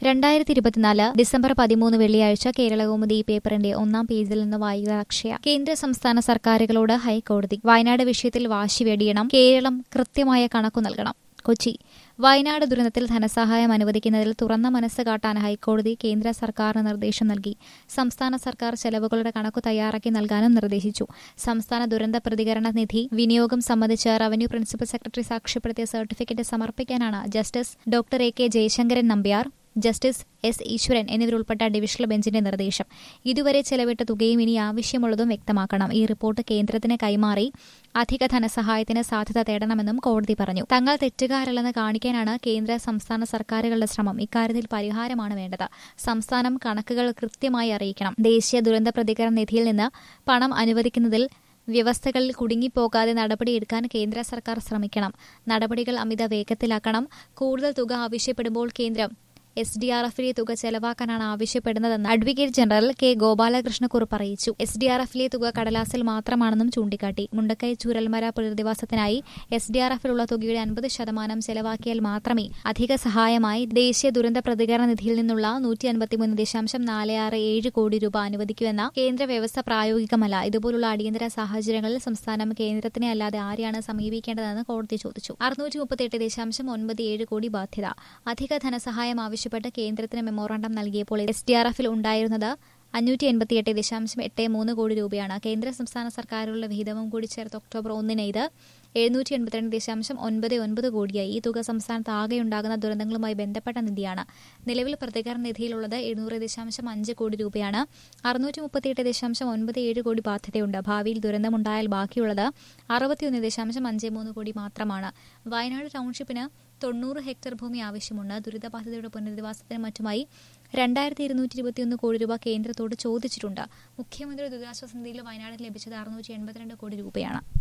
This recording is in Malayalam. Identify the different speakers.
Speaker 1: രണ്ടായിരത്തി ഇരുപത്തിനാല് ഡിസംബർ പതിമൂന്ന് വെള്ളിയാഴ്ച കേരളകൗമുദി ഈ പേപ്പറിന്റെ ഒന്നാം പേജിൽ നിന്ന് വായിക്കുക അക്ഷയ കേന്ദ്ര സംസ്ഥാന സർക്കാരുകളോട് ഹൈക്കോടതി വയനാട് വിഷയത്തിൽ വാശി വെടിയണം കേരളം കൃത്യമായ കണക്കു നൽകണം കൊച്ചി വയനാട് ദുരന്തത്തിൽ ധനസഹായം അനുവദിക്കുന്നതിൽ തുറന്ന മനസ്സ് കാട്ടാൻ ഹൈക്കോടതി കേന്ദ്ര സർക്കാരിന് നിർദ്ദേശം നൽകി സംസ്ഥാന സർക്കാർ ചെലവുകളുടെ കണക്കു തയ്യാറാക്കി നൽകാനും നിർദ്ദേശിച്ചു സംസ്ഥാന ദുരന്ത പ്രതികരണ നിധി വിനിയോഗം സംബന്ധിച്ച് റവന്യൂ പ്രിൻസിപ്പൽ സെക്രട്ടറി സാക്ഷ്യപ്പെടുത്തിയ സർട്ടിഫിക്കറ്റ് സമർപ്പിക്കാനാണ് justice doctor A K Jayasankaran Nambiar justice S Easwaran എന്നിവരുൾപ്പെട്ട ഡിവിഷണൽ ബെഞ്ചിന്റെ നിർദ്ദേശം ഇതുവരെ ചെലവിട്ട തുകയും ഇനി ആവശ്യമുള്ളതും വ്യക്തമാക്കണം ഈ റിപ്പോർട്ട് കേന്ദ്രത്തിന് കൈമാറി അധിക ധനസഹായത്തിന് സാധ്യത തേടണമെന്നും കോടതി പറഞ്ഞു തങ്ങൾ തെറ്റുകാരല്ലെന്ന് കാണിക്കാനാണ് കേന്ദ്ര സംസ്ഥാന സർക്കാരുകളുടെ ശ്രമം ഇക്കാര്യത്തിൽ പരിഹാരമാണ് വേണ്ടത് സംസ്ഥാനം കണക്കുകൾ കൃത്യമായി അറിയിക്കണം ദേശീയ ദുരന്ത പ്രതികരണ നിധിയിൽ നിന്ന് പണം അനുവദിക്കുന്നതിൽ വ്യവസ്ഥകളിൽ കുടുങ്ങിപ്പോകാതെ നടപടിയെടുക്കാൻ കേന്ദ്ര സർക്കാർ ശ്രമിക്കണം നടപടികൾ അമിത വേഗത്തിലാക്കണം കൂടുതൽ തുക ആവശ്യപ്പെടുമ്പോൾ കേന്ദ്രം എസ് ഡി ആർ എഫിലെ തുക ചെലവാക്കാനാണ് ആവശ്യപ്പെടുന്നതെന്ന് അഡ്വക്കേറ്റ് ജനറൽ കെ ഗോപാലകൃഷ്ണക്കുറുപ്പ് അറിയിച്ചു എസ് ഡി ആർ എഫിലെ തുക കടലാസിൽ മാത്രമാണെന്നും ചൂണ്ടിക്കാട്ടി മുണ്ടക്കൈ ചൂരൽമര പുനരധിവാസത്തിനായി എസ് ഡി ആർ എഫിലുള്ള തുകയുടെ അൻപത് ശതമാനം ചെലവാക്കിയാൽ മാത്രമേ അധിക സഹായമായി ദേശീയ ദുരന്ത പ്രതികരണ നിധിയിൽ നിന്നുള്ള നൂറ്റി അൻപത്തിമൂന്ന് ദശാംശം നാല് ആറ് ഏഴ് കോടി രൂപ അനുവദിക്കുമെന്ന കേന്ദ്ര വ്യവസ്ഥ പ്രായോഗികമല്ല ഇതുപോലുള്ള അടിയന്തര സാഹചര്യങ്ങളിൽ സംസ്ഥാനം കേന്ദ്രത്തിനെ അല്ലാതെ ആരെയാണ് സമീപിക്കേണ്ടതെന്ന് കോടതി ചോദിച്ചു അറുന്നൂറ്റി മുപ്പത്തിയെട്ട് ദശാംശം ഒൻപത് ഏഴ് കോടി ബാധ്യത അധിക ധനസഹായം ആവശ്യപ്പെട്ട് കേന്ദ്രത്തിന് മെമ്മോറാണ്ടം നൽകിയപ്പോൾ എസ് ഡി ആർ എഫിൽ ഉണ്ടായിരുന്നത് അഞ്ഞൂറ്റി എൺപത്തിയെട്ട് ദശാംശം എട്ട് മൂന്ന് കോടി രൂപയാണ് കേന്ദ്ര സംസ്ഥാന സർക്കാരുകളുടെ വിഹിതവും കൂടി ചേർത്ത് ഒക്ടോബർ ഒന്നിന് ഇത് എഴുന്നൂറ്റി എൺപത്തിരണ്ട് ദശാംശം ഒൻപത് ഒൻപത് കോടിയായി ഈ തുക സംസ്ഥാനത്ത് ആകെയുണ്ടാകുന്ന ദുരന്തങ്ങളുമായി ബന്ധപ്പെട്ട നിധിയാണ് നിലവിൽ പ്രതികരണ നിധിയിലുള്ളത് എഴുന്നൂറ് ദശാംശം അഞ്ച് കോടി രൂപയാണ് അറുന്നൂറ്റി മുപ്പത്തിയെട്ട് ദശാംശം ഒൻപത് ഏഴ് കോടി ബാധ്യതയുണ്ട് ഭാവിയിൽ ദുരന്തമുണ്ടായാൽ ബാക്കിയുള്ളത് അറുപത്തിയൊന്ന് ദശാംശം അഞ്ച് മൂന്ന് കോടി മാത്രമാണ് വയനാട് ടൗൺഷിപ്പിന് തൊണ്ണൂറ് ഹെക്ടർ ഭൂമി ആവശ്യമുണ്ട് ദുരിതബാധിതരുടെ പുനരധിവാസത്തിന് മറ്റുമായി രണ്ടായിരത്തി ഇരുന്നൂറ്റി ഇരുപത്തിയൊന്ന് കോടി രൂപ കേന്ദ്രത്തോട് ചോദിച്ചിട്ടുണ്ട് മുഖ്യമന്ത്രി ദുരിതാശ്വാസ നിധിയിൽ വയനാടിന് ലഭിച്ചത് അറുന്നൂറ്റി എൺപത്തിരണ്ട് കോടി രൂപയാണ്